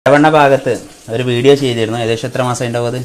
ഇടവണ്ണ ഭാഗത്ത് ഒരു വീഡിയോ ചെയ്തിരുന്നു ഏകദേശം എത്ര മാസം ഉണ്ടാവും അത്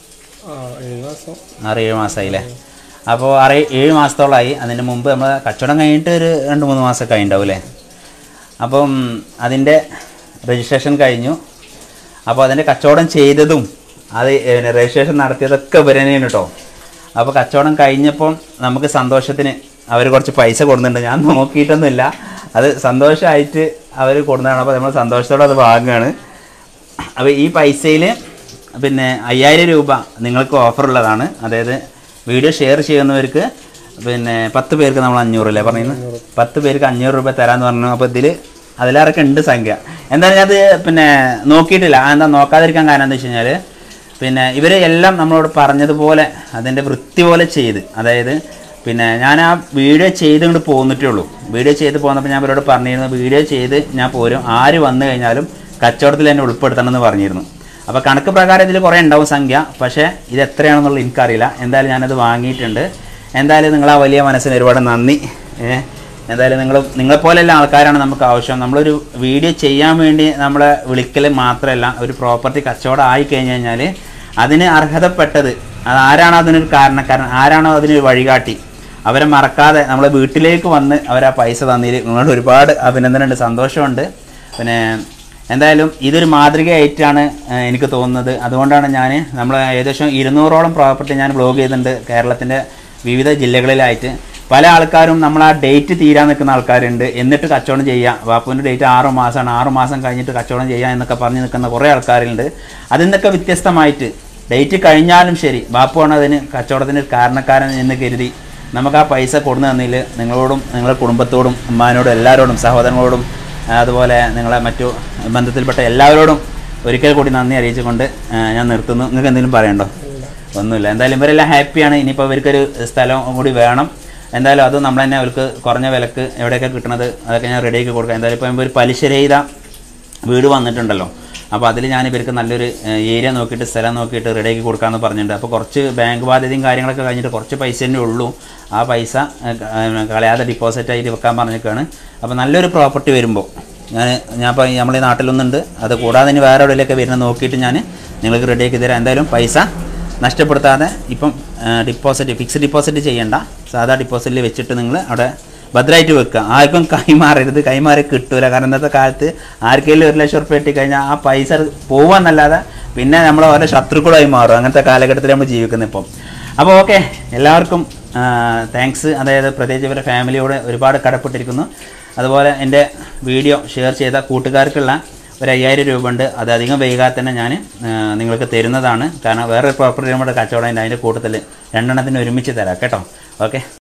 ആ ഏഴ് മാസം ആറ് ഏഴ് മാസമായില്ലേ അപ്പോൾ ആറ് ഏഴ് മാസത്തോളമായി അതിന് മുമ്പ് നമ്മൾ കച്ചവടം കഴിഞ്ഞിട്ട് ഒരു രണ്ട് മൂന്ന് മാസമൊക്കെ ആയിട്ടുണ്ടാവും അല്ലേ അപ്പം അതിൻ്റെ രജിസ്ട്രേഷൻ കഴിഞ്ഞു അപ്പോൾ അതിൻ്റെ കച്ചവടം ചെയ്തതും അത് പിന്നെ രജിസ്ട്രേഷൻ നടത്തിയതൊക്കെ ഇവർ തന്നെയാണ് കേട്ടോ അപ്പോൾ കച്ചവടം കഴിഞ്ഞപ്പം നമുക്ക് സന്തോഷത്തിന് അവർ കുറച്ച് പൈസ കൊടുക്കുന്നുണ്ട് ഞാൻ നോക്കിയിട്ടൊന്നുമില്ല അത് സന്തോഷമായിട്ട് അവർ കൊടുക്കുന്നതാണ് അപ്പോൾ നമ്മൾ സന്തോഷത്തോടെ അത് വാങ്ങുകയാണ് അപ്പോൾ ഈ പൈസയിൽ പിന്നെ അയ്യായിരം രൂപ നിങ്ങൾക്ക് ഓഫർ ഉള്ളതാണ് അതായത് വീഡിയോ ഷെയർ ചെയ്യുന്നവർക്ക് പിന്നെ പത്ത് പേർക്ക് നമ്മൾ അഞ്ഞൂറല്ലേ പറയുന്നത് പത്ത് പേർക്ക് അഞ്ഞൂറ് രൂപ തരാമെന്ന് പറഞ്ഞു അപ്പോൾ ഇതിൽ അതിലേറൊക്കെ ഉണ്ട് സംഖ്യ എന്തായാലും ഞാനത് പിന്നെ നോക്കിയിട്ടില്ല ആ, എന്താ നോക്കാതിരിക്കാൻ കാരണം എന്താ വെച്ച് കഴിഞ്ഞാൽ പിന്നെ ഇവർ എല്ലാം നമ്മളോട് പറഞ്ഞതുപോലെ അതിൻ്റെ വൃത്തി പോലെ ചെയ്ത് അതായത് പിന്നെ ഞാൻ ആ വീഡിയോ ചെയ്ത് ഇങ്ങോട്ട് പോന്നിട്ടേ ഉള്ളൂ വീഡിയോ ചെയ്ത് പോന്നപ്പോൾ ഞാൻ ഇവരോട് പറഞ്ഞിരുന്നു വീഡിയോ ചെയ്ത് ഞാൻ പോരും ആര് വന്നു കഴിഞ്ഞാലും കച്ചവടത്തിൽ എന്നെ ഉൾപ്പെടുത്തണം എന്ന് പറഞ്ഞിരുന്നു അപ്പോൾ കണക്ക് പ്രകാരം ഇതിൽ കുറേ ഉണ്ടാവും സംഖ്യ പക്ഷേ ഇത് എത്രയാണെന്നുള്ളത് എനിക്കറിയില്ല എന്തായാലും ഞാനത് വാങ്ങിയിട്ടുണ്ട് എന്തായാലും നിങ്ങൾ ആ വലിയ മനസ്സിന് ഒരുപാട് നന്ദി ഏ, എന്തായാലും നിങ്ങൾ നിങ്ങളെപ്പോലെയുള്ള ആൾക്കാരാണ് നമുക്ക് ആവശ്യം നമ്മളൊരു വീഡിയോ ചെയ്യാൻ വേണ്ടി നമ്മളെ വിളിക്കൽ മാത്രമല്ല ഒരു പ്രോപ്പർട്ടി കച്ചവടം ആയി കഴിഞ്ഞ് കഴിഞ്ഞാൽ അതിന് അർഹതപ്പെട്ടത് അത് ആരാണോ അതിനൊരു കാരണക്കാരൻ ആരാണോ അതിനൊരു വഴികാട്ടി അവരെ മറക്കാതെ നമ്മളെ വീട്ടിലേക്ക് വന്ന് അവർ ആ പൈസ തന്നതിൽ നിങ്ങളോട് ഒരുപാട് അഭിനന്ദനമുണ്ട് സന്തോഷമുണ്ട് പിന്നെ എന്തായാലും ഇതൊരു മാതൃകയായിട്ടാണ് ഏഹ്, എനിക്ക് തോന്നുന്നത് അതുകൊണ്ടാണ് ഞാൻ നമ്മൾ ഏകദേശം ഇരുന്നൂറോളം പ്രോപ്പർട്ടി ഞാൻ ബ്ലോഗ് ചെയ്തിട്ടുണ്ട് കേരളത്തിൻ്റെ വിവിധ ജില്ലകളിലായിട്ട് പല ആൾക്കാരും നമ്മൾ ആ ഡേറ്റ് തീരാൻ നിൽക്കുന്ന ആൾക്കാരുണ്ട് എന്നിട്ട് കച്ചവടം ചെയ്യാം ബാപ്പുവിൻ്റെ ഡേറ്റ് ആറ് മാസമാണ് ആറ് മാസം കഴിഞ്ഞിട്ട് കച്ചവടം ചെയ്യാം എന്നൊക്കെ പറഞ്ഞ് നിൽക്കുന്ന കുറേ ആൾക്കാരുണ്ട് അതിൽ നിന്നൊക്കെ വ്യത്യസ്തമായിട്ട് ഡേറ്റ് കഴിഞ്ഞാലും ശരി ബാപ്പുവാണ് അതിന് കച്ചവടത്തിന് ഒരു കാരണക്കാരൻ എന്ന് കരുതി നമുക്ക് ആ പൈസ കൊടുന്നു തന്നതിൽ നിങ്ങളോടും നിങ്ങളുടെ കുടുംബത്തോടും ഉമ്മാനോടും എല്ലാവരോടും സഹോദരങ്ങളോടും ആ, അതുപോലെ നിങ്ങളെ മറ്റു ബന്ധത്തിൽപ്പെട്ട എല്ലാവരോടും ഒരിക്കൽ കൂടി നന്ദി അറിയിച്ചുകൊണ്ട് ആ, ഞാൻ നിർത്തുന്നു നിങ്ങൾക്ക് എന്തെങ്കിലും പറയണ്ടോ ഒന്നുമില്ല എന്തായാലും ഇവരെല്ലാം ഹാപ്പിയാണ് ഇനിയിപ്പോൾ ഇവർക്കൊരു സ്ഥലം കൂടി വേണം എന്തായാലും അത് നമ്മൾ തന്നെ അവർക്ക് കുറഞ്ഞ വിലക്ക് എവിടെയൊക്കെ കിട്ടുന്നത് അതൊക്കെ ഞാൻ റെഡിയാക്കി കൊടുക്കാം എന്തായാലും ഇപ്പോൾ ഒരു പലിശരഹിത വീട് വന്നിട്ടുണ്ടല്ലോ അപ്പോൾ അതിൽ ഞാൻ ഇവർക്ക് നല്ലൊരു ഏരിയ നോക്കിയിട്ട് സ്ഥലം നോക്കിയിട്ട് റെഡിയാക്കി കൊടുക്കാമെന്ന് പറഞ്ഞിട്ടുണ്ട് അപ്പോൾ കുറച്ച് ബാങ്ക് ബാധ്യതയും കാര്യങ്ങളൊക്കെ കഴിഞ്ഞിട്ട് കുറച്ച് പൈസ തന്നെ ഉള്ളൂ ആ പൈസ ഏഹ്, ക- ഏഹ്, കളയാതെ ഡിപ്പോസിറ്റ് ആയിട്ട് വെക്കാൻ പറഞ്ഞിരിക്കുകയാണ് അപ്പോൾ നല്ലൊരു പ്രോപ്പർട്ടി വരുമ്പോൾ ഞാൻ ഞാൻ ഇപ്പോൾ നമ്മളെ നാട്ടിലൊന്നുണ്ട് അത് കൂടാതെ ഇനി വേറെ എവിടെയൊക്കെ വരുന്നത് നോക്കിയിട്ട് ഞാൻ നിങ്ങൾക്ക് റെഡിയാക്കി തരാം എന്തായാലും പൈസ നഷ്ടപ്പെടുത്താതെ ഇപ്പം ഡിപ്പോസിറ്റ് ഫിക്സ്ഡ് ഡിപ്പോസിറ്റ് ചെയ്യണ്ട സാധാ ഡിപ്പോസിറ്റിൽ വെച്ചിട്ട് നിങ്ങൾ അവിടെ ഭദ്രമായിട്ട് വെക്കുക ആർക്കും കൈമാറരുത് കൈമാറി കിട്ടൂല കാരണം ഇന്നത്തെ കാലത്ത് ആർക്കെങ്കിലും ഒരു ലക്ഷം റുപ്യ കിട്ടിക്കഴിഞ്ഞാൽ ആ പൈസ പോവാന്നല്ലാതെ പിന്നെ നമ്മൾ ഓരോ ശത്രുക്കളായി മാറും അങ്ങനത്തെ കാലഘട്ടത്തിൽ നമ്മൾ ജീവിക്കുന്നത് ഇപ്പം അപ്പോൾ ഓക്കെ എല്ലാവർക്കും താങ്ക്സ് അതായത് പ്രത്യേകിച്ച് ഇവരുടെ ഫാമിലിയോട് ഒരുപാട് കടപ്പെട്ടിരിക്കുന്നു അതുപോലെ എൻ്റെ വീഡിയോ ഷെയർ ചെയ്ത കൂട്ടുകാർക്കുള്ള ഒരു അയ്യായിരം രൂപ ഉണ്ട് അത് അധികം വൈകാതെ തന്നെ ഞാൻ നിങ്ങൾക്ക് തരുന്നതാണ് കാരണം വേറൊരു പ്രോപ്പർട്ടി നമ്മുടെ കച്ചവടം ഉണ്ട് അതിൻ്റെ കൂട്ടത്തിൽ രണ്ടെണ്ണത്തിന് ഒരുമിച്ച് തരാം കേട്ടോ ഓക്കെ